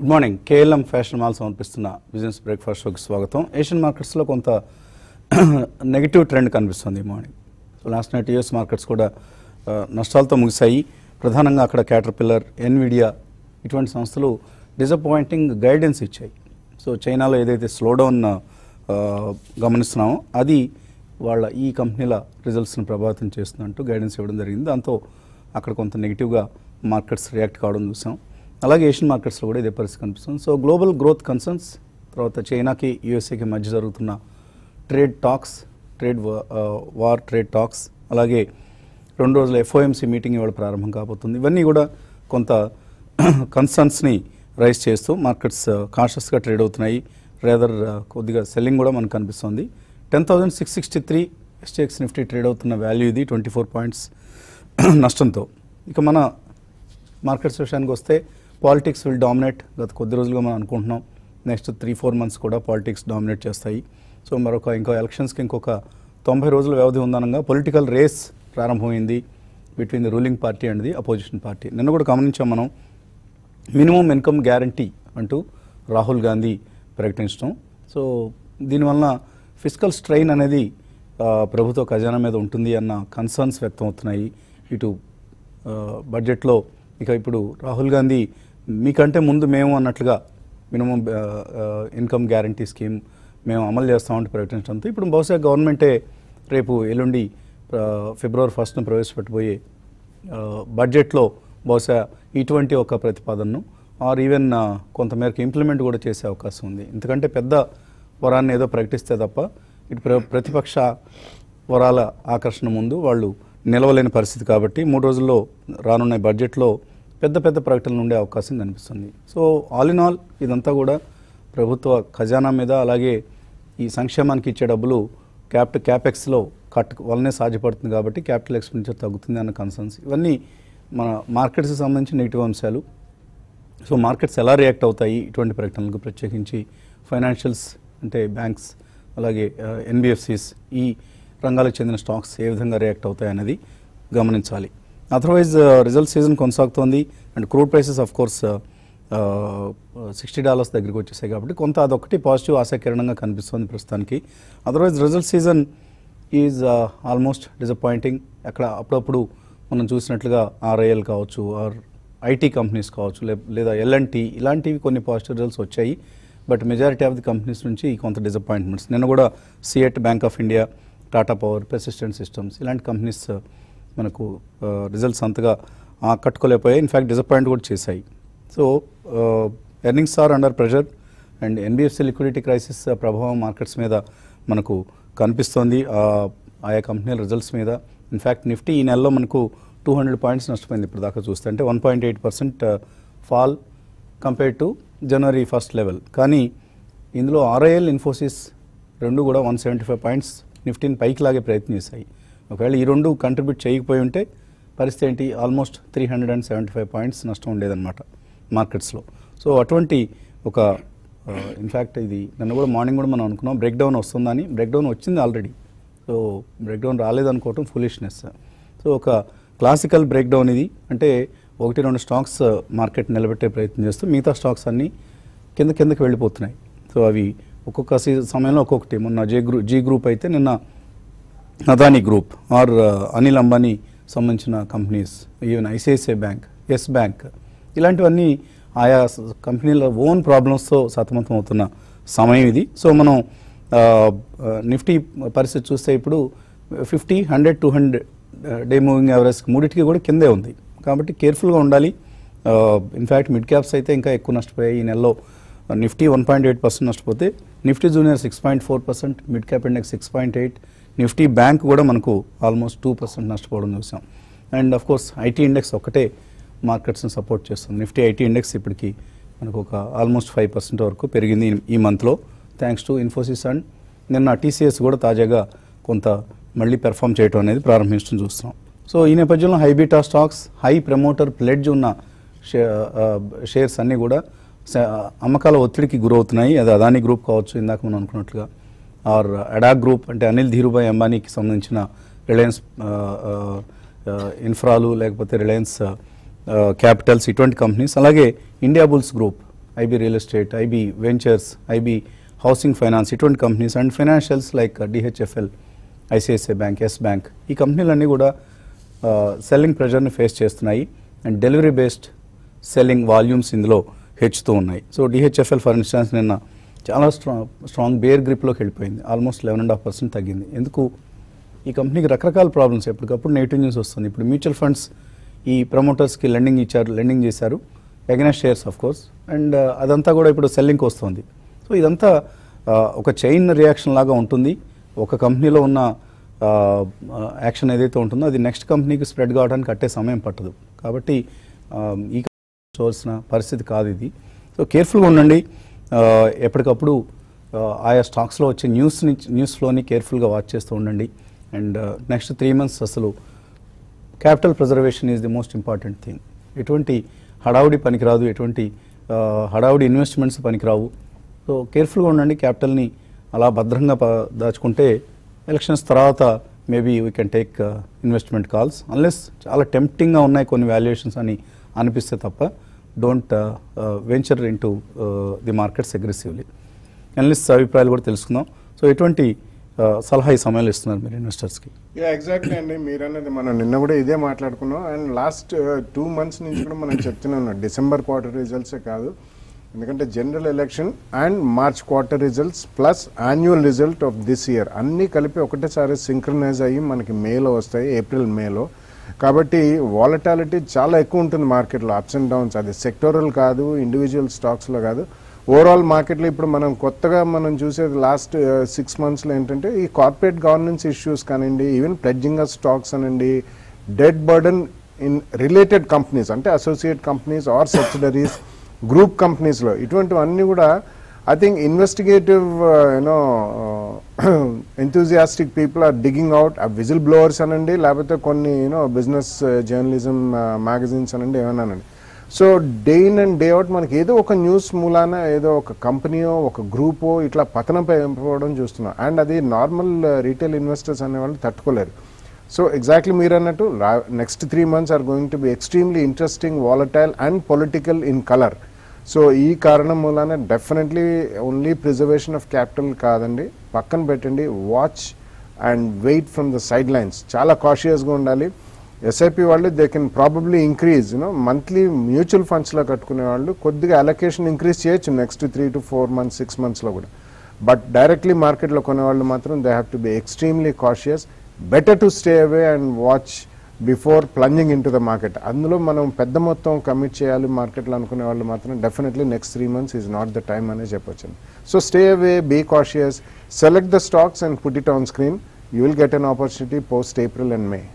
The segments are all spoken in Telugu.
Good morning KLM fashion mall సమర్పిస్తున్న బిజినెస్ బ్రేక్ఫాస్ట్ షోకి స్వాగతం ఏషియన్ మార్కెట్స్లో కొంత నెగిటివ్ ట్రెండ్ కనిపిస్తుంది ఈ morning so last night US markets కూడా ఆ, నష్టాలతో ముగిశాయి ప్రధానంగా అక్కడ క్యాటర్ పిల్లర్ ఎన్విడియా ఇటువంటి సంస్థలు డిసప్పాయింటింగ్ గైడెన్స్ ఇచ్చాయి సో చైనాలో ఏదైతే స్లో డౌన్ గమనిస్తున్నామో అది వాళ్ళ ఈ కంపెనీల రిజల్ట్స్ని ప్రభావితం చేస్తుందంటూ గైడెన్స్ ఇవ్వడం జరిగింది దాంతో అక్కడ కొంత నెగిటివ్గా మార్కెట్స్ రియాక్ట్ కావడం చూసాం అలాగే ఏషియన్ మార్కెట్స్లో కూడా ఇదే పరిస్థితి కనిపిస్తుంది సో గ్లోబల్ గ్రోత్ కన్సర్న్స్ తర్వాత చైనాకి యూఎస్ఏకి మధ్య జరుగుతున్న trade talks trade war trade talks అలాగే రెండు రోజుల ఎఫ్ఓఎంసీ మీటింగ్ ఇవాళ ప్రారంభం కాబోతుంది ఇవన్నీ కూడా కొంత కన్సర్న్స్ని రైజ్ చేస్తూ మార్కెట్స్ కాషస్గా ట్రేడ్ అవుతున్నాయి రేదర్ కొద్దిగా సెల్లింగ్ కూడా మనకు కనిపిస్తుంది ten thousand six sixty three ఎస్టేక్స్ నిఫ్టీ ట్రేడ్ అవుతున్న వాల్యూ ఇది ట్వంటీ ఫోర్ పాయింట్స్ నష్టంతో ఇక మన మార్కెట్స్ విషయానికి వస్తే పాలిటిక్స్ విల్ డామినేట్ గత కొద్ది రోజులుగా మనం అనుకుంటున్నాం నెక్స్ట్ త్రీ ఫోర్ మంత్స్ కూడా పాలిటిక్స్ డామినేట్ చేస్తాయి సో మరొక ఇంకో ఎలక్షన్స్కి ఇంకొక తొంభై రోజుల వ్యవధి ఉందనగా పొలిటికల్ రేస్ ప్రారంభమైంది between the ruling party and the opposition party నిన్న కూడా గమనించాం మనం మినిమం ఇన్కమ్ గ్యారంటీ అంటూ రాహుల్ గాంధీ ప్రకటించడం సో దీనివల్ల ఫిజికల్ స్ట్రెయిన్ అనేది ఆ, ప్రభుత్వ ఖజానా మీద ఉంటుంది అన్న కన్సర్న్స్ వ్యక్తమవుతున్నాయి ఇటు ఆ, బడ్జెట్లో ఇక ఇప్పుడు రాహుల్ గాంధీ మీకంటే ముందు మేము అన్నట్లుగా మినిమం ఇన్కమ్ గ్యారంటీ స్కీమ్ మేము అమలు చేస్తామంటే ప్రకటించడంతో ఇప్పుడు బహుశా గవర్నమెంటే రేపు ఎల్లుండి ఆ, ఫిబ్రవరి ఫస్ట్ను ప్రవేశపెట్టబోయే ఆ, బడ్జెట్లో బహుశా ఇటువంటి ఒక ప్రతిపాదనను ఆర్ ఈవెన్ ఆ, కొంతమేరకు ఇంప్లిమెంట్ కూడా చేసే అవకాశం ఉంది ఎందుకంటే పెద్ద వరాన్ని ఏదో ప్రకటిస్తే తప్ప ఇటు ప్ర ప్రతిపక్ష వరాల ఆకర్షణ ముందు వాళ్ళు నిలవలేని పరిస్థితి కాబట్టి మూడు రోజుల్లో రానున్న బడ్జెట్లో పెద్ద పెద్ద ప్రకటనలు ఉండే అవకాశం కనిపిస్తుంది సో ఆల్ ఇన్ ఆల్ ఇదంతా కూడా ప్రభుత్వ ఖజానా మీద అలాగే ఈ సంక్షేమానికి ఇచ్చే డబ్బులు క్యాపిట క్యాపెక్స్లో కట్ వల్లనే సాధ్యపడుతుంది కాబట్టి క్యాపిటల్ ఎక్స్పెండిచర్ తగ్గుతుంది అన్న కన్సర్న్స్ ఇవన్నీ మన మార్కెట్స్కి సంబంధించి నెగిటివ్ అంశాలు సో మార్కెట్స్ ఎలా రియాక్ట్ అవుతాయి ఇటువంటి ప్రకటనలకు ప్రత్యేకించి ఫైనాన్షియల్స్ అంటే బ్యాంక్స్ అలాగే ఎన్బిఎఫ్సిస్ ఈ రంగాలకు చెందిన స్టాక్స్ ఏ విధంగా రియాక్ట్ అవుతాయి అనేది గమనించాలి అదర్వైజ్ రిజల్ట్ సీజన్ కొనసాగుతోంది and crude prices of course sixty dollars దగ్గరికి వచ్చేసాయి కాబట్టి కొంత అదొకటి పాజిటివ్ ఆశాకిరణంగా కనిపిస్తుంది ప్రస్తుతానికి otherwise result season is almost disappointing అక్కడ అప్పుడప్పుడు మనం చూసినట్లుగా ఆర్ఐఎల్ కావచ్చు ఆర్ ఐటీ కంపెనీస్ కావచ్చు లే- లేదా ఎల్ఎన్టీ ఇలాంటివి కొన్ని పాజిటివ్ రిజల్ట్స్ వచ్చాయి but majority of the companies నుంచి కొంత డిసప్పాయింట్మెంట్స్ నిన్న కూడా CEAT bank of India Tata power persistent systems ఇలాంటి కంపెనీస్ మనకు రిజల్ట్స్ అంతగా ఆకట్టుకోలేకపోయాయి ఇన్ఫ్యాక్ట్ డిసప్పాయింట్ కూడా చేశాయి so earnings are under pressure and NBFC liquidity crisis ప్రభావం మార్కెట్స్ మీద మనకు కనిపిస్తోంది ఆ, ఆయా కంపెనీల రిజల్ట్స్ మీద ఇన్ఫ్యాక్ట్ నిఫ్టీ ఈ నెలలో మనకు టూ హండ్రెడ్ పాయింట్స్ నష్టపోయింది ఇప్పుడు దాకా చూస్తే అంటే one point eight percent fall compare to జనవరి ఫస్ట్ లెవెల్ కానీ ఇందులో ఆర్ఐఎల్ ఇన్ఫోసిస్ రెండు కూడా వన్ సెవెంటీ ఫైవ్ పాయింట్స్ నిఫ్టీని పైకి లాగే ప్రయత్నం చేశాయి ఒకవేళ ఈ రెండు కంట్రిబ్యూట్ చేయకపోయి ఉంటే పరిస్థితి ఏంటి almost three hundred and seventy five points నష్టం ఉండేదన్నమాట మార్కెట్స్లో సో అటువంటి ఒక ఇన్ఫ్యాక్ట్ ఇది నిన్న కూడా మార్నింగ్ కూడా మనం అనుకున్నాం బ్రేక్ డౌన్ వస్తుందని బ్రేక్ డౌన్ వచ్చింది ఆల్రెడీ సో బ్రేక్ డౌన్ రాలేదనుకోవటం ఫులిష్నెస్ సో ఒక క్లాసికల్ బ్రేక్ డౌన్ ఇది అంటే ఒకటి రెండు స్టాక్స్ మార్కెట్ నిలబెట్టే ప్రయత్నం చేస్తూ మిగతా స్టాక్స్ అన్నీ కింద కిందకి వెళ్ళిపోతున్నాయి సో అవి ఒక్కొక్క సీ- సమయంలో ఒక్కొక్కటి మొన్న జే గ్రూప్ జీ గ్రూప్ అయితే నిన్న అదానీ గ్రూప్ ఆర్ అనిల్ అంబానీ సంబంధించిన companies even ICICI bank yes bank ఇలాంటివన్నీ ఆయా స- కంపెనీల ఓన్ ప్రాబ్లమ్స్తో సతమతం అవుతున్న సమయం ఇది సో మనం ఆ, ఆ, నిఫ్టీ పరిస్థితి చూస్తే ఇప్పుడు fifty hundred two hundred day moving average మూడింటికి కూడా కిందే ఉంది కాబట్టి కేర్ఫుల్గా ఉండాలి ఇన్ఫ్యాక్ట్ మిడ్ క్యాప్స్ అయితే ఇంకా ఎక్కువ నష్టపోయాయి ఈ నెలలో Nifty one point eight percent నష్టపోతే Nifty junior six point four percent mid cap index six point eight Nifty bank కూడా మనకు ఆల్మోస్ట్ టూ పర్సెంట్ నష్టపోవడం చూసాం and of course IT index ఒకటే మార్కెట్స్ని సపోర్ట్ చేస్తుంది నిఫ్టీ ఐటీ ఇండెక్స్ ఇప్పటికి మనకు ఒక ఆల్మోస్ట్ ఫైవ్ పర్సెంట్ వరకు పెరిగింది ఈ- ఈ మంత్లో థ్యాంక్స్ టు ఇన్ఫోసిస్ అండ్ నిన్న టీసీఎస్ కూడా తాజాగా కొంత మళ్ళీ పెర్ఫామ్ చేయడం అనేది ప్రారంభించడం చూస్తున్నాం సో ఈ నేపథ్యంలో high beta stocks high promoter pledge ఉన్న షే- ఆ, షేర్స్ అన్నీ కూడా స- అమ్మకాల ఒత్తిడికి గురవుతున్నాయి అది అదానీ గ్రూప్ కావచ్చు ఇందాక మనం అనుకున్నట్లుగా ఆర్ అడా గ్రూప్ అంటే అనిల్ ధీరుభాయ్ అంబానీకి సంబంధించిన రిలయన్స్ ఆ, ఆ, ఆ, ఇన్ఫ్రాలు లేకపోతే రిలయన్స్ ఆ, క్యాపిటల్స్ ఇటువంటి కంపెనీస్ అలాగే Indiabulls group IB real estate IB ventures IB housing finance ఇటువంటి companies and financials like DHFL ICICI bank yes bank ఈ కంపెనీలన్నీ కూడా సెల్లింగ్ ప్రెషర్ని ఫేస్ చేస్తున్నాయి and delivery based selling volumes ఇందులో హెచ్చుతూ ఉన్నాయి సో డిహెచ్ఎఫ్ఎల్ ఫర్ ఇన్స్టాన్స్ నిన్న చాలా స్ట్రాంగ్ స్ట్రాంగ్ బేర్ గ్రిప్లోకి వెళ్ళిపోయింది almost eleven and half percent తగ్గింది ఎందుకు ఈ కంపెనీకి రకరకాల ప్రాబ్లమ్స్ ఎప్పటికప్పుడు నెగిటివ్ న్యూస్ వస్తుంది ఇప్పుడు మ్యూచువల్ ఫండ్స్ ఈ ప్రమోటర్స్కి లెండింగ్ ఇచ్చారు లెండింగ్ చేశారు against shares of course and అదంతా కూడా ఇప్పుడు సెల్లింగ్కి వస్తుంది సో ఇదంతా ఆ, ఒక చైన్ రియాక్షన్ లాగా ఉంటుంది ఒక కంపెనీలో ఉన్న యాక్షన్ ఏదైతే ఉంటుందో అది నెక్స్ట్ కంపెనీకి స్ప్రెడ్ కావడానికి అట్టే సమయం పట్టదు కాబట్టి ఆ, ఈ చూడాల్సిన పరిస్థితి కాదు ఇది సో కేర్ఫుల్గా ఉండండి ఆ, ఎప్పటికప్పుడు ఆ, ఆయా స్టాక్స్లో వచ్చే న్యూస్ని న్యూస్ ఫ్లోని కేర్ఫుల్గా వాచ్ చేస్తూ ఉండండి అండ్ నెక్స్ట్ త్రీ మంత్స్ అసలు capital preservation is the most important thing ఎటువంటి హడావుడి పనికిరాదు ఎటువంటి ఆ, హడావుడి ఇన్వెస్ట్మెంట్స్ పనికిరావు సో కేర్ఫుల్గా ఉండండి క్యాపిటల్ని అలా భద్రంగా ప- దాచుకుంటే ఎలక్షన్స్ తర్వాత maybe we can take investment calls unless చాలా టెంప్టింగ్గా ఉన్నాయి కొన్ని వాల్యుయేషన్స్ అని అనిపిస్తే తప్ప don't venture into the markets aggressively analyst అభిప్రాయాలు కూడా తెలుసుకుందాం సో ఎటువంటి ఆ, సలహా ఈ సమయంలో ఇస్తున్నారు మీరు ఇన్వెస్టర్స్కి యా ఎగ్జాక్ట్లీ అండి మీరు అన్నది మనం నిన్న కూడా ఇదే మాట్లాడుకున్నాం అండ్ లాస్ట్ టూ మంత్స్ నుంచి కూడా మనం చెప్తూనే ఉన్నాం డిసెంబర్ క్వార్టర్ రిజల్ట్సే కాదు ఎందుకంటే general election and March quarter results plus annual result of this year అన్నీ కలిపి ఒకటేసారి సింక్రనైజ్ అయ్యి మనకి మేలో వస్తాయి ఏప్రిల్ మేలో కాబట్టి వాలటాలిటీ చాలా ఎక్కువ ఉంటుంది మార్కెట్లో అప్స్ అండ్ డౌన్స్ అది సెక్టోరల్ కాదు ఇండివిజువల్ స్టాక్స్లో కాదు ఓవరాల్ మార్కెట్లో ఇప్పుడు మనం కొత్తగా మనం చూసేది లాస్ట్ సిక్స్ మంత్స్లో ఏంటంటే ఈ కార్పొరేట్ గవర్నెన్స్ ఇష్యూస్ కానివ్వండి ఈవెన్ ప్లెడ్జింగ్ ఆఫ్ స్టాక్స్ అనండి debt burden in related companies అంటే associate companies or subsidiaries group కంపెనీస్లో ఇటువంటివన్నీ కూడా I think investigative you know enthusiastic people are digging out uh whistle blowers అనండి లేకపోతే కొన్ని యూనో బిజినెస్ జర్నలిజం మ్యాగజైన్స్ అనండి ఏమన్నా అనండి so day in and day out మనకి ఏదో ఒక న్యూస్ మూలాన ఏదో ఒక కంపెనీయో ఒక గ్రూపో ఇట్లా పతనం అయిపోవడం చూస్తున్నాం అండ్ అది నార్మల్ రీటైల్ ఇన్వెస్టర్స్ అనేవాళ్ళు తట్టుకోలేరు సో ఎగ్జాక్ట్లీ మీరు అన్నట్టు next three months are going to be extremely interesting volatile and political in colour so ఈ కారణం మూలాన definitely only preservation of capital కాదండి పక్కన పెట్టండి watch and wait from the sidelines చాలా కాషియస్గా ఉండాలి ఎస్ఐపి వాళ్ళు they can probably increase you know monthly mutual ఫండ్స్లో కట్టుకునే వాళ్ళు కొద్దిగా అలొకేషన్ ఇంక్రీజ్ చేయొచ్చు next three to four months six మంత్స్లో కూడా బట్ డైరెక్ట్లీ మార్కెట్లో కొనేవాళ్ళు మాత్రం they have to be extremely cautious better to stay away and watch before plunging into the market అందులో మనం పెద్ద మొత్తం కమిట్ చేయాలి మార్కెట్లో అనుకునే వాళ్ళు మాత్రం definitely next three months is not the time అనే చెప్పొచ్చు so stay away be cautious select the stocks and put it on screen you will get an opportunity post April and May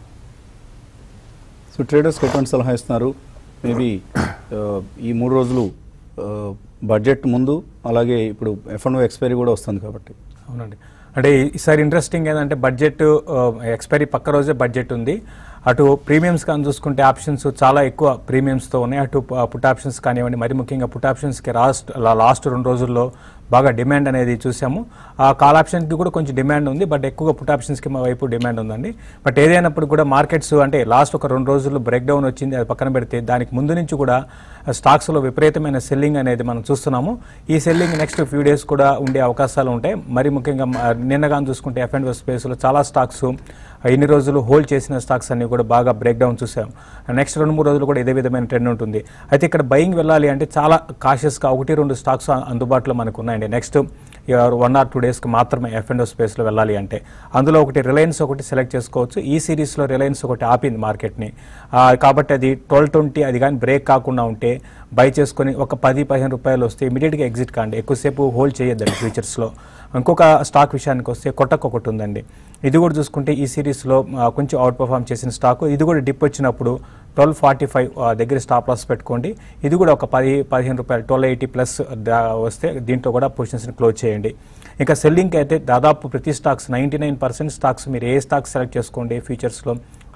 so ట్రేడర్స్కి ఎటువంటి సలహా ఇస్తున్నారు మేబీ ఈ మూడు రోజులు బడ్జెట్ ముందు అలాగే ఇప్పుడు ఎఫ్ అండ్ ఎక్స్పైరీ కూడా వస్తుంది కాబట్టి అవునండి అంటే ఈసారి ఇంట్రెస్టింగ్ ఏంటంటే బడ్జెట్ ఎక్స్పైరీ పక్క రోజే బడ్జెట్ ఉంది అటు ప్రీమియమ్స్ కానీ చూసుకుంటే ఆప్షన్స్ చాలా ఎక్కువ ప్రీమియమ్స్తో ఉన్నాయి అటు పుట్ ఆప్షన్స్ కానివ్వండి మరి ముఖ్యంగా పుట్ ఆప్షన్స్కి లాస్ట్ లాస్ట్ రెండు రోజుల్లో బాగా డిమాండ్ అనేది చూసాము ఆ కాల్ ఆప్షన్కి కూడా కొంచెం డిమాండ్ ఉంది బట్ ఎక్కువగా పుట్ ఆప్షన్స్కి మా వైపు డిమాండ్ ఉందండి బట్ ఏదైనప్పుడు కూడా మార్కెట్స్ అంటే లాస్ట్ ఒక రెండు రోజుల్లో బ్రేక్ డౌన్ వచ్చింది అది పక్కన పెడితే దానికి ముందు నుంచి కూడా స్టాక్స్లో విపరీతమైన సెల్లింగ్ అనేది మనం చూస్తున్నాము ఈ సెల్లింగ్ నెక్స్ట్ ఫ్యూ డేస్ కూడా ఉండే అవకాశాలు ఉంటాయి మరి ముఖ్యంగా మ- నిన్నగాను చూసుకుంటే ఎఫ్ అండ్ స్పేస్లో చాలా స్టాక్స్ ఇన్ని రోజులు హోల్డ్ చేసిన స్టాక్స్ అన్ని కూడా బాగా బ్రేక్ డౌన్ చూసాం నెక్స్ట్ రెండు మూడు రోజులు కూడా ఇదే విధమైన ట్రెండ్ ఉంటుంది అయితే ఇక్కడ బయింగ్ వెళ్ళాలి అంటే చాలా కాషియస్గా ఒకటి రెండు స్టాక్స్ అందుబాటులో మనకు ఉన్నాయండి నెక్స్ట్ వన్ ఆర్ టూ డేస్కి మాత్రమే ఎఫ్ అండ్ స్పేస్లో వెళ్ళాలి అంటే అందులో ఒకటి రిలయన్స్ ఒకటి సెలెక్ట్ చేసుకోవచ్చు ఈ సిరీస్లో రిలయన్స్ ఒకటి ఆపింది మార్కెట్ని ఆ, కాబట్టి అది ట్వెల్వ్ ట్వంటీ అది కానీ బ్రేక్ కాకుండా ఉంటే బై చేసుకొని ఒక పది పదిహేను రూపాయలు వస్తే ఇమీడియట్గా ఎగ్జిట్ కాండి ఎక్కువసేపు హోల్డ్ చేయొద్దండి ఫ్యూచర్స్లో ఇంకొక స్టాక్ విషయానికి వస్తే కొట్టక్ ఒకటి ఉందండి ఇది కూడా చూసుకుంటే ఈ సిరీస్లో ఆ, కొంచెం అవుట్ పర్ఫామ్ చేసిన స్టాక్ ఇది కూడా డిప్ వచ్చినప్పుడు ట్వెల్వ్ ఫార్టీ ఫైవ్ దగ్గర స్టాప్ లాస్ పెట్టుకోండి ఇది కూడా ఒక పది పదిహేను రూపాయలు ట్వెల్వ్ ఎయిటీ ప్లస్ వస్తే దీంట్లో కూడా పొజిషన్స్ని క్లోజ్ చేయండి ఇంకా సెల్లింగ్కి అయితే దాదాపు ప్రతి stocks ninety nine percent stocks మీరు ఏ స్టాక్స్ సెలెక్ట్ చేసుకోండి ఫ్యూచర్స్లో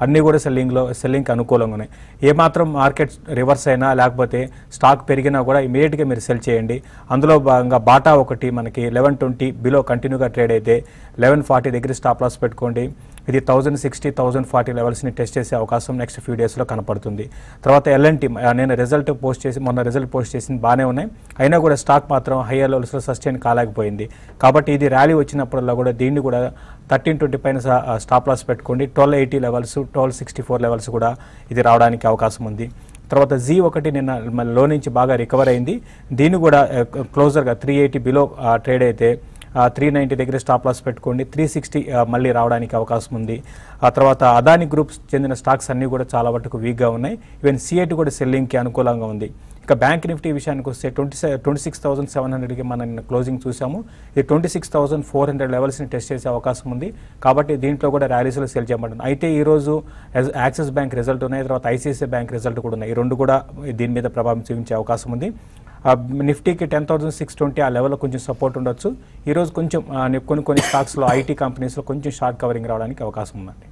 అన్నీ కూడా సెల్లింగ్లో సెల్లింగ్కి అనుకూలంగా ఉన్నాయి ఏమాత్రం మార్కెట్ రివర్స్ అయినా లేకపోతే స్టాక్ పెరిగినా కూడా ఇమీడియట్గా మీరు సెల్ చేయండి అందులో భాగంగా బాటా ఒకటి మనకి లెవెన్ ట్వంటీ బిలో కంటిన్యూగా ట్రేడ్ అయితే లెవెన్ ఫార్టీ దగ్గర స్టాప్ లాస్ పెట్టుకోండి ఇది థౌజండ్ సిక్స్టీ థౌజండ్ ఫార్టీ లెవెల్స్ని టెస్ట్ చేసే అవకాశం నెక్స్ట్ ఫ్యూ డేస్లో కనపడుతుంది తర్వాత ఎల్ఎన్టీ నేను రిజల్ట్ పోస్ట్ చేసి మొన్న రిజల్ట్ పోస్ట్ చేసింది బాగానే ఉన్నాయి అయినా కూడా స్టాక్ మాత్రం హయ్యర్ లెవెల్స్లో సస్టైన్ కాలేకపోయింది కాబట్టి ఇది ర్యాలీ వచ్చినప్పుడల్లా కూడా దీన్ని కూడా థర్టీన్ ట్వంటీ పైన స్టాప్ లాస్ పెట్టుకోండి twelve eighty levels twelve sixty four levels కూడా ఇది రావడానికి అవకాశం ఉంది తర్వాత జీ ఒకటి నిన్న మన లో నుంచి బాగా రికవర్ అయింది దీన్ని కూడా క్లోజర్గా త్రీ ఎయిటీ బిలో ట్రేడ్ అయితే త్రీ నైంటీ దగ్గర స్టాప్ లాస్ పెట్టుకోండి త్రీ సిక్స్టీ మళ్ళీ రావడానికి అవకాశం ఉంది ఆ తర్వాత అదాని గ్రూప్స్ చెందిన స్టాక్స్ అన్నీ కూడా చాలా మటుకు వీక్గా ఉన్నాయి ఈవెన్ సిఐటి కూడా సెల్లింగ్కి అనుకూలంగా ఉంది ఇక బ్యాంక్ నిఫ్టీ విషయానికి వస్తే twenty twenty six thousand seven హండ్రెడ్కి మనం నిన్న క్లోజింగ్ చూసాము ఇది twenty six thousand four hundred లెవెల్స్ని టెస్ట్ చేసే అవకాశం ఉంది కాబట్టి దీంట్లో కూడా ర్యాలీస్లో సెల్ చేయబడింది అయితే ఈ రోజు యాజ్- యాక్సిస్ బ్యాంక్ రిజల్ట్ ఉన్నాయి తర్వాత ఐసిఐసిఐ బ్యాంక్ రిజల్ట్ కూడా ఉన్నాయి ఈ రెండు కూడా దీని మీద ప్రభావం చూపించే అవకాశం ఉంది ఆ నిఫ్టీకి టెన్ థౌసండ్ సిక్స్ ట్వంటీ ఆ లెవెల్లో కొంచెం సపోర్ట్ ఉండొచ్చు ఈరోజు కొంచెం ఆ, కొన్ని కొన్ని స్టాక్స్లో ఐటీ కంపెనీస్లో కొంచెం షార్ట్ కవరింగ్ రావడానికి అవకాశం ఉందండి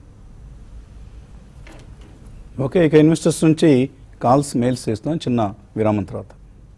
ఓకే ఇక ఇన్వెస్టర్స్ నుంచి కాల్స్ మెయిల్స్ చేస్తున్నాం చిన్న విరామం తర్వాత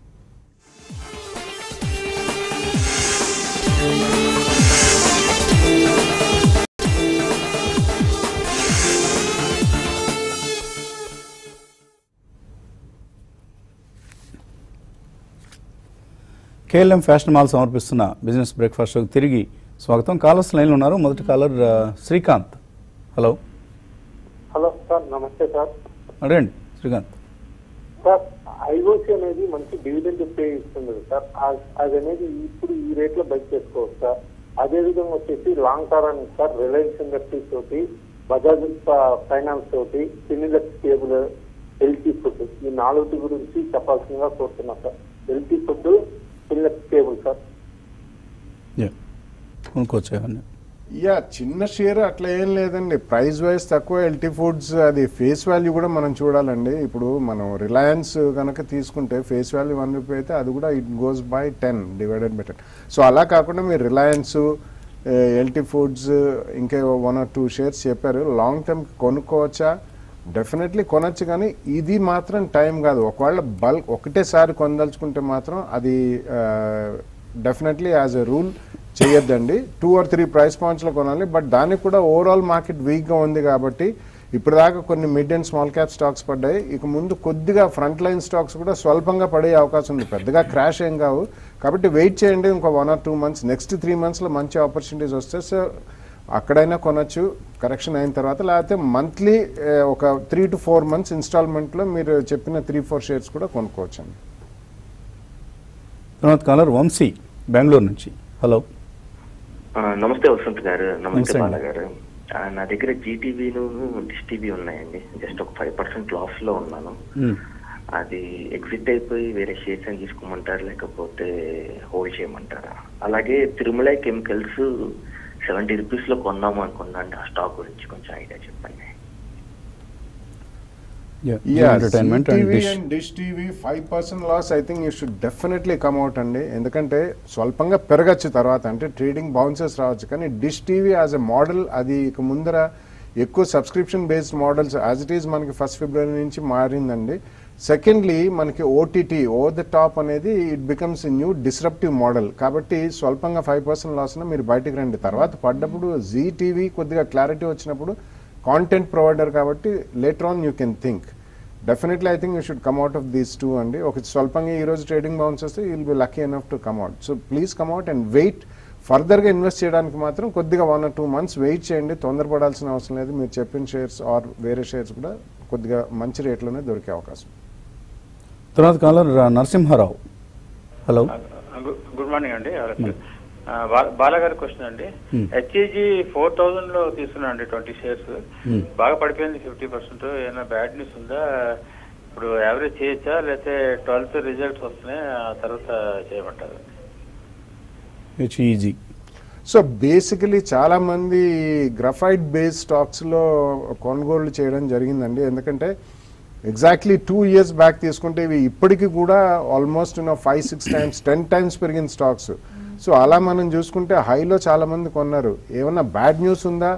కేఎల్ఎం ఫ్యాషన్ మాల్ సమర్పిస్తున్న బిజినెస్ బ్రేక్ఫాస్ట్ షోకి తిరిగి స్వాగతం కాలర్స్ లైన్లో ఉన్నారు మొదటి కాలర్ ఆ, శ్రీకాంత్ హలో హలో సార్ నమస్తే సార్ అడగండి శ్రీకాంత్ సార్ ఐఓసి అనేది మంచి డివిడెండ్ పే ఇస్తుంది సార్ ఆ- అది అనేది ఇప్పుడు ఈ రేట్ లో బైక్ చేసుకోవచ్చు సార్ అదే విధంగా వచ్చేసి long term sir Reliance industries తోటి బజాజ్ ఫైనాన్స్ తోటి సినిలెక్స్ కేబుల్ ఎల్టీ ఫుడ్ ఈ నాలుగు గురించి చెప్పాల్సిందిగా కోరుతున్నా సార్ ఎల్టీ ఫుడ్ సినిలెక్స్ కేబుల్ సార్ యా కొనుక్కోవచ్చు అవన్నీ యా చిన్న షేర్ అట్లా ఏం లేదండి ప్రైస్ వైజ్ తక్కువ ఎల్టీ ఫుడ్స్ అది ఫేస్ వాల్యూ కూడా మనం చూడాలండి ఇప్పుడు మనం రిలయన్స్ కనుక తీసుకుంటే ఫేస్ వాల్యూ వన్ రూపీ అయితే అది కూడా it goes by ten divided by ten so అలా కాకుండా మీరు రిలయన్స్ ఎల్టీ ఫుడ్స్ ఇంకా వన్ ఆర్ టూ షేర్స్ చెప్పారు లాంగ్ టర్మ్ కొనుక్కోవచ్చా డెఫినెట్లీ కొనొచ్చు కానీ ఇది మాత్రం టైం కాదు ఒకవేళ బల్క్ ఒకటేసారి కొనదలుచుకుంటే మాత్రం అది డెఫినెట్లీ యాజ్ ఎ రూల్ చేయొద్దండి టూ ఆర్ త్రీ ప్రైస్ పాయింట్స్లో కొనాలి బట్ దానికి కూడా ఓవరాల్ మార్కెట్ వీక్గా ఉంది కాబట్టి ఇప్పుడు దాకా కొన్ని mid and small cap stocks పడ్డాయి ఇక ముందు కొద్దిగా ఫ్రంట్ లైన్ స్టాక్స్ కూడా స్వల్పంగా పడే అవకాశం ఉంది పెద్దగా క్రాష్ ఏం కావు కాబట్టి వెయిట్ చేయండి ఇంకో one or two months next three మంత్స్లో మంచి ఆపర్చునిటీస్ వస్తాయి సో అక్కడైనా కొనొచ్చు కరెక్షన్ అయిన తర్వాత లేకపోతే మంత్లీ ఒక త్రీ టు ఫోర్ మంత్స్ ఇన్స్టాల్మెంట్లో మీరు చెప్పిన త్రీ ఫోర్ షేర్స్ కూడా కొనుక్కోవచ్చు అండి తర్వాత కాలర్ వంశీ బెంగళూరు నుంచి హలో ఆ, నమస్తే వసంత్ గారు నమస్తే నమస్తే అండి. బాల గారు ఆ, నా దగ్గర జీటీవీను డిష్ టీవీ ఉన్నాయండి జస్ట్ ఒక ఫైవ్ పర్సెంట్ లాస్ లో ఉన్నాను మ్మ్. అది ఎగ్జిట్ అయిపోయి వేరే షేర్స్ అని తీసుకోమంటారు లేకపోతే హోల్డ్ చేయమంటారా అలాగే తిరుమల కెమికల్స్ సెవెంటీ రూపీస్ లో కొందాము అనుకున్నా అండి ఆ స్టాక్ గురించి కొంచెం ఐడియా చెప్పండి యా Zee entertainment and dish and dish TV five percent loss I think you should definitely come out అండి ఎందుకంటే స్వల్పంగా పెరగచ్చు తర్వాత అంటే ట్రేడింగ్ బౌన్సెస్ రావచ్చు కానీ dish TV as a model అది ఇక ముందర ఎక్కువ subscription based models as it is మనకి ఫస్ట్ ఫిబ్రవరి నుంచి మారిందండి సెకండ్లీ మనకి ఓటీటీ ఓవర్ ద టాప్ అనేది it becomes new disruptive model కాబట్టి స్వల్పంగా ఫైవ్ పర్సెంట్ లాస్న మీరు బయటికి రండి తర్వాత పడ్డప్పుడు జీ టీవీ కొద్దిగా క్లారిటీ వచ్చినప్పుడు కాంటెంట్ ప్రొవైడర్ కాబట్టి later on you can think definitely I think you should come out of these two అండి ఒక స్వల్పంగా ఈ రోజు ట్రేడింగ్ బౌన్స్ వస్తే will be lucky enough to come out so please come out and wait ఫర్దర్గా ఇన్వెస్ట్ చేయడానికి మాత్రం కొద్దిగా one or two months wait చేయండి తొందరపడాల్సిన అవసరం లేదు మీరు చెప్పిన షేర్స్ ఆర్ వేరే షేర్స్ కూడా కొద్దిగా మంచి రేట్లోనే దొరికే అవకాశం తర్వాత కాలర్ నరసింహారావు హలో గు- గుడ్ మార్నింగ్ అండి ఆ, బా- బాలాగారి క్వశ్చన్ అండి Hmm. హెచ్ఈజీ ఫోర్ థౌజండ్ లో తీసుకున్నా అండి ట్వంటీ షేర్స్ Hmm. బాగా పడిపోయింది ఫిఫ్టీ పర్సెంట్ ఏమైనా బ్యాడ్ న్యూస్ ఉందా ఇప్పుడు యావరేజ్ చేయొచ్చా లేకపోతే ట్వెల్త్ రిజల్ట్స్ వస్తున్నాయి ఆ తర్వాత చేయమంటారు హెచ్ఈజీ సో బేసికలీ చాలా మంది గ్రఫైట్ బేస్ స్టాక్స్ లో కొనుగోళ్లు చేయడం జరిగిందండి ఎందుకంటే ఎగ్జాక్ట్లీ టూ ఇయర్స్ బ్యాక్ తీసుకుంటే ఇవి ఇప్పటికీ కూడా almost five six times ten times పెరిగిన స్టాక్స్ సో అలా మనం చూసుకుంటే హైలో చాలా మంది కొన్నారు ఏమన్నా బ్యాడ్ న్యూస్ ఉందా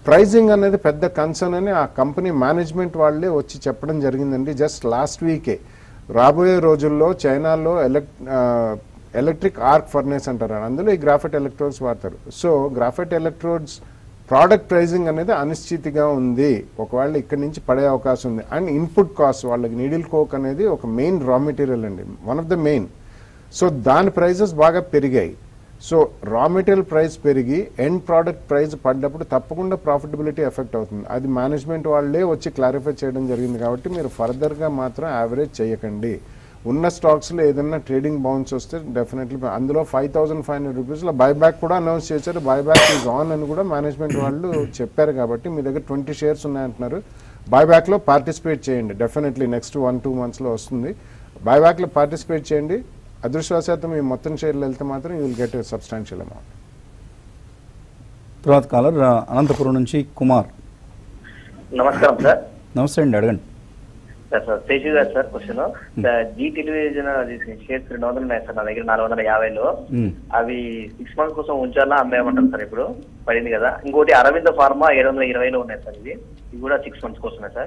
ప్రైజింగ్ అనేది పెద్ద కన్సర్న్ అని ఆ కంపెనీ మేనేజ్మెంట్ వాళ్ళే వచ్చి చెప్పడం జరిగిందండి జస్ట్ లాస్ట్ వీకే రాబోయే రోజుల్లో చైనాలో ఎలక్ ఎలక్ట్రిక్ ఆర్క్ ఫర్నేస్ అంటారు అందులో ఈ గ్రాఫైట్ ఎలక్ట్రోడ్స్ వాడతారు so graphite electrodes product pricing అనేది అనిశ్చితిగా ఉంది ఒకవేళ ఇక్కడి నుంచి పడే అవకాశం ఉంది అండ్ ఇన్పుట్ కాస్ట్ వాళ్ళకి నీడిల్ కోక్ అనేది ఒక మెయిన్ రా మెటీరియల్ అండి one of the main so దాని ప్రైజెస్ బాగా పెరిగాయి సో రా మెటీరియల్ ప్రైస్ పెరిగి ఎండ్ ప్రోడక్ట్ ప్రైస్ పడ్డప్పుడు తప్పకుండా ప్రాఫిటబిలిటీ ఎఫెక్ట్ అవుతుంది అది మేనేజ్మెంట్ వాళ్ళే వచ్చి క్లారిఫై చేయడం జరిగింది కాబట్టి మీరు ఫర్దర్గా మాత్రం యావరేజ్ చేయకండి ఉన్న స్టాక్స్లో ఏదైనా ట్రేడింగ్ బౌన్స్ వస్తే డెఫినెట్లీ అందులో ఫైవ్ థౌసండ్ ఫైవ్ హండ్రెడ్ రూపీస్లో బైబ్యాక్ కూడా అనౌన్స్ చేశారు బైబ్యాక్ ఈజ్ ఆన్ అని కూడా మేనేజ్మెంట్ వాళ్ళు చెప్పారు కాబట్టి మీ దగ్గర ట్వంటీ షేర్స్ ఉన్నాయంటున్నారు బైబ్యాక్లో పార్టిసిపేట్ చేయండి డెఫినెట్లీ నెక్స్ట్ వన్ టూ మంత్స్లో వస్తుంది బైబ్యాక్లో పార్టిసిపేట్ చేయండి అదృష్టవశాత్తు మీ మొత్తం షేర్లు వెళ్తే మాత్రం you will get substantial amount తర్వాత కాలర్ ఆ, అనంతపురం నుంచి కుమార్ నమస్కారం సార్ నమస్తే అండి అడగండి sir sir Seshu garu sir question Zee television అది షేర్స్ రెండు వందలు ఉన్నాయి సార్ నా దగ్గర నాలుగు వందల యాభైలో మ్మ్. అవి సిక్స్ మంత్స్ కోసం ఉంచాలా అమ్మేయమంటారు సార్ ఇప్పుడు పడింది కదా ఇంకోటి అరవింద ఫార్మా ఏడు వందల ఇరవైలో ఉన్నాయి సార్ ఇవి ఇవి కూడా సిక్స్ మంత్స్ కోసమే సార్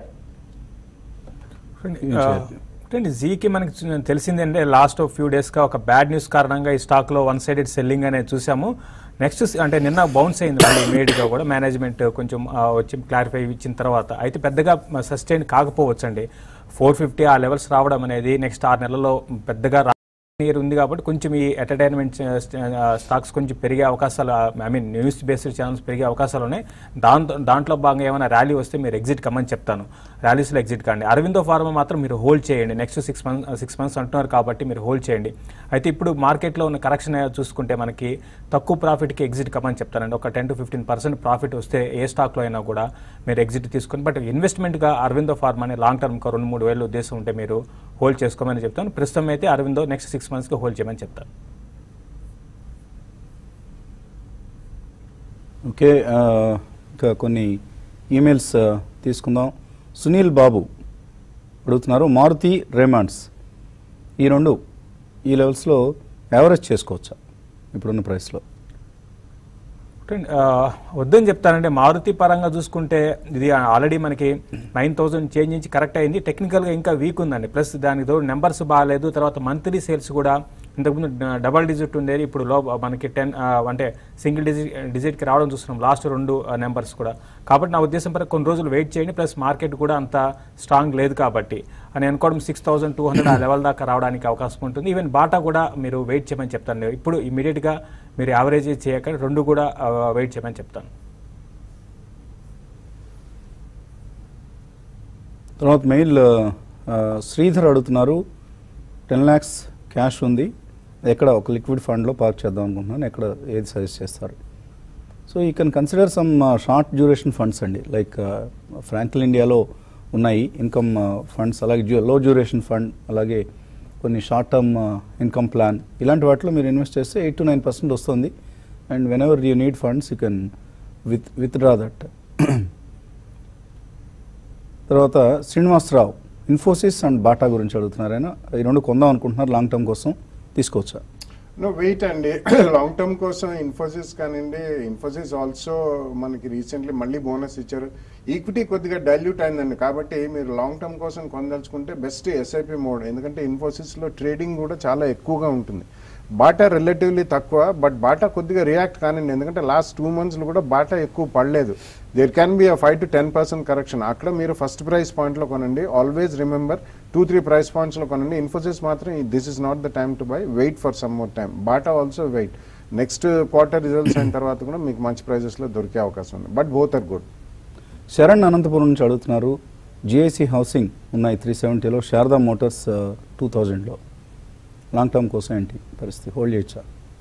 ఆ, అంటే జీకి మనకి చు- తెలిసిందంటే లాస్ట్ ఫ్యూ డేస్గా ఒక బ్యాడ్ న్యూస్ కారణంగా ఈ స్టాక్లో వన్ సైడెడ్ సెల్లింగ్ అనేది చూసాము నెక్స్ట్ అంటే నిన్న బౌన్స్ అయింది మళ్ళీ ఇమీడియట్గా కూడా మేనేజ్మెంట్ కొంచెం ఆ, వచ్చి క్లారిఫై ఇచ్చిన తర్వాత అయితే పెద్దగా సస్టైన్ కాకపోవచ్చండి ఫోర్ ఫిఫ్టీ ఆ లెవెల్స్ రావడం అనేది నెక్స్ట్ ఆరు నెలల్లో పెద్దగా రా- ఇయర్ ఉంది కాబట్టి కొంచెం ఈ ఎంటర్టైన్మెంట్ స్టాక్స్ కొంచెం పెరిగే అవకాశాలు I mean news based channels పెరిగే అవకాశాలు ఉన్నాయి దాంతో దాంట్లో భాగంగా ఏమైనా ర్యాలీ వస్తే మీరు ఎగ్జిట్ కమ్మని చెప్తాను ర్యాలీస్లో ఎగ్జిట్ కాండి అరవిందో ఫార్మా మాత్రం మీరు హోల్డ్ చేయండి next six months six months అంటున్నారు కాబట్టి మీరు హోల్డ్ చేయండి అయితే ఇప్పుడు మార్కెట్లో ఉన్న కరెక్షన్ చూసుకుంటే మనకి తక్కువ ప్రాఫిట్కి ఎగ్జిట్ కమ్మని చెప్తానండి ఒక ten to fifteen percent profit వస్తే ఏ స్టాక్లో అయినా కూడా మీరు ఎగ్జిట్ తీసుకొని బట్ ఇన్వెస్ట్మెంట్గా అరవిందో ఫార్మాని లాంగ్ టర్మ్ ఒక రెండు మూడు వేలు ఉద్దేశం ఉంటే మీరు హోల్డ్ చేసుకోమని చెప్తాను ప్రస్తుతం అయితే అరవిందో నెక్స్ట్ సిక్స్ మంత్స్కి హోల్డ్ చేయమని చెప్తాను ఓకే ఆ, ఇంకా కొన్ని ఈమెయిల్స్ ఆ, తీసుకుందాం సునీల్ బాబు అడుగుతున్నారు మారుతి రేమాండ్స్ ఈ రెండు ఈ లెవెల్స్లో యావరేజ్ చేసుకోవచ్చా ఇప్పుడున్న ప్రైస్లో చూడండి, ఆ, వద్దని చెప్తానంటే మారుతి పరంగా చూసుకుంటే ఇది ఆల్రెడీ మనకి నైన్ థౌసండ్ చేంజ్ నుంచి కరెక్ట్ అయింది టెక్నికల్గా ఇంకా వీక్ ఉందండి ప్లస్ దానికి తోడు నెంబర్స్ బాగాలేదు తర్వాత మంత్లీ సేల్స్ కూడా ఇంతకుముందు డ- డబల్ డిజిట్ ఉండేది ఇప్పుడు లో మనకి టెన్ ఆ, అంటే సింగిల్ డిజిట్ డిజిట్కి రావడం చూస్తున్నాం లాస్ట్ రెండు నెంబర్స్ కూడా కాబట్టి నా ఉద్దేశం ప్రకారం కొన్ని రోజులు వెయిట్ చేయండి ప్లస్ మార్కెట్ కూడా అంత స్ట్రాంగ్ లేదు కాబట్టి అని అనుకోవడం సిక్స్ థౌసండ్ టూ హండ్రెడ్ ఆ లెవెల్ దాకా రావడానికి అవకాశం ఉంటుంది ఈవెన్ బాటా కూడా మీరు వెయిట్ చేయమని చెప్తాను ఇప్పుడు ఇమీడియట్గా మీరు యావరేజ్ చేయకండి రెండు కూడా వెయిట్ చేయమని చెప్తాను తర్వాత మెయిల్ ఆ, శ్రీధర్ అడుగుతున్నారు టెన్ ల్యాక్స్ క్యాష్ ఉంది ఎక్కడ ఒక లిక్విడ్ ఫండ్లో పార్క్ చేద్దాం అనుకుంటున్నాను ఎక్కడ ఏది సజెస్ట్ చేస్తారు so you can consider some short duration funds అండి లైక్ ఫ్రాంక్లిన్ ఇండియాలో ఉన్నాయి ఇన్కమ్ ఫండ్స్ అలాగే లో డ్యూరేషన్ ఫండ్ అలాగే కొన్ని షార్ట్ టర్మ్ ఇన్కమ్ ప్లాన్ ఇలాంటి వాటిలో మీరు ఇన్వెస్ట్ చేస్తే ఎయిట్ టు నైన్ పర్సెంట్ వస్తుంది and whenever you need funds you can with withdraw that తర్వాత శ్రీనివాసరావు ఇన్ఫోసిస్ అండ్ బాటా గురించి అడుగుతున్నారు ఆయన ఈ రెండు కొందాం అనుకుంటున్నారు లాంగ్ టర్మ్ కోసం తీసుకోవచ్చా నో వెయిట్ అండి లాంగ్ టర్మ్ కోసం ఇన్ఫోసిస్ కానివ్వండి ఇన్ఫోసిస్ ఆల్సో మనకి రీసెంట్లీ మళ్ళీ బోనస్ ఇచ్చారు ఈక్విటీ కొద్దిగా డైల్యూట్ అయిందండి కాబట్టి మీరు లాంగ్ టర్మ్ కోసం కొనదలుచుకుంటే బెస్ట్ ఎస్ఐపి మోడ్ ఎందుకంటే ఇన్ఫోసిస్లో ట్రేడింగ్ కూడా చాలా ఎక్కువగా ఉంటుంది బాటా రిలేటివ్లీ తక్కువ బట్ బాటా కొద్దిగా రియాక్ట్ కానివ్వండి ఎందుకంటే లాస్ట్ టూ మంత్స్లో కూడా బాటా ఎక్కువ పడలేదు there can be a five to ten percent correction అక్కడ మీరు ఫస్ట్ ప్రైస్ పాయింట్లో కొనండి always remember two three price పాయింట్స్లో కొనండి ఇన్ఫోసిస్ మాత్రం this is not the time to buy wait for some more time Bata also wait next quarter results అయిన తర్వాత కూడా మీకు మంచి ప్రైజెస్లో దొరికే అవకాశం ఉంది but both are good Sharan Anantapuram నుంచి అడుగుతున్నారు జిఐసి హౌసింగ్ ఉన్నాయి త్రీ సెవెంటీలో శారదా మోటార్స్ టూ థౌజండ్లో లాంగ్ టర్మ్ కోసం ఏంటి పరిస్థితి హోల్డ్ చేయొచ్చా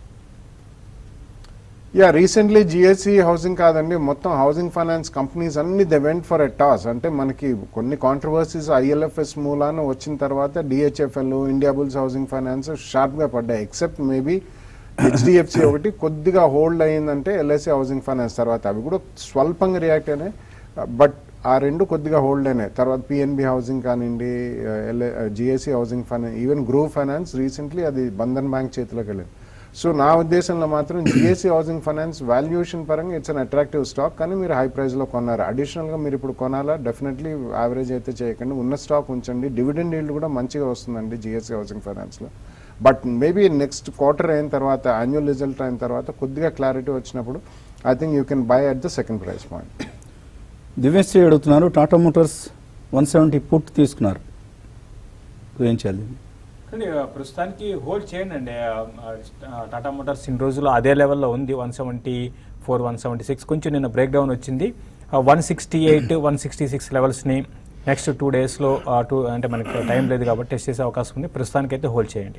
యా రీసెంట్లీ జిఎస్సి హౌసింగ్ కాదండి మొత్తం హౌసింగ్ ఫైనాన్స్ కంపెనీస్ అన్ని the went for a toss అంటే మనకి కొన్ని కాంట్రవర్సీస్ ఐఎల్ఎఫ్ఎస్ మూలాన వచ్చిన తర్వాత DHFL Indiabulls housing finance షార్ప్గా పడ్డాయి ఎక్సెప్ట్ మేబీ హెచ్డిఎఫ్సి ఒకటి కొద్దిగా హోల్డ్ అయ్యిందంటే ఎల్ఐసి హౌసింగ్ ఫైనాన్స్ తర్వాత అవి కూడా స్వల్పంగా రియాక్ట్ అయినాయి బట్ ఆ రెండు కొద్దిగా హోల్డ్ అయినాయి తర్వాత పిఎన్బి హౌసింగ్ కానివ్వండి GIC housing finance even Gruh finance recently అది బంధన్ బ్యాంక్ చేతిలోకి వెళ్ళింది సో నా ఉద్దేశంలో మాత్రం జిఎస్సి హౌసింగ్ ఫైనాన్స్ వాల్యుయేషన్ పరంగా ఇట్స్ అన్ అట్రాక్టివ్ స్టాక్ కానీ మీరు హై ప్రైస్లో కొన్నారు అడిషనల్గా మీరు ఇప్పుడు కొనాలా డెఫినెట్లీ యావరేజ్ అయితే చేయకండి ఉన్న స్టాక్ ఉంచండి డివిడెండ్ ఈల్డ్ కూడా మంచిగా వస్తుందండి జిఎస్సి హౌసింగ్ ఫైనాన్స్లో బట్ మేబీ నెక్స్ట్ క్వార్టర్ అయిన తర్వాత యాన్యువల్ రిజల్ట్ అయిన తర్వాత కొద్దిగా క్లారిటీ వచ్చినప్పుడు I think you can buy at the second price point Divyasri అడుగుతున్నారు Tata motors one seventy put తీసుకున్నారు ఇప్పుడు ఏం చేయాలి కానీ ఆ, ప్రస్తుతానికి హోల్డ్ చేయండి అండి ఆ, ఆ, టాటా మోటార్స్ ఇన్ని రోజులు అదే లెవెల్లో ఉంది one seventy four one seventy six కొంచెం నిన్న బ్రేక్ డౌన్ వచ్చింది one sixty eight one sixty six లెవెల్స్ని నెక్స్ట్ టూ డేస్లో టూ అంటే మనకి టైం లేదు కాబట్టి టెస్ట్ చేసే అవకాశం ఉంది ప్రస్తుతానికైతే హోల్డ్ చేయండి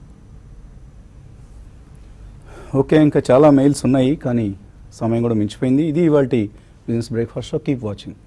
ఓకే ఇంకా చాలా మెయిల్స్ ఉన్నాయి కానీ సమయం కూడా మించిపోయింది ఇది ఇవాళ బిజినెస్ బ్రేక్ఫాస్ట్ కీప్ వాచింగ్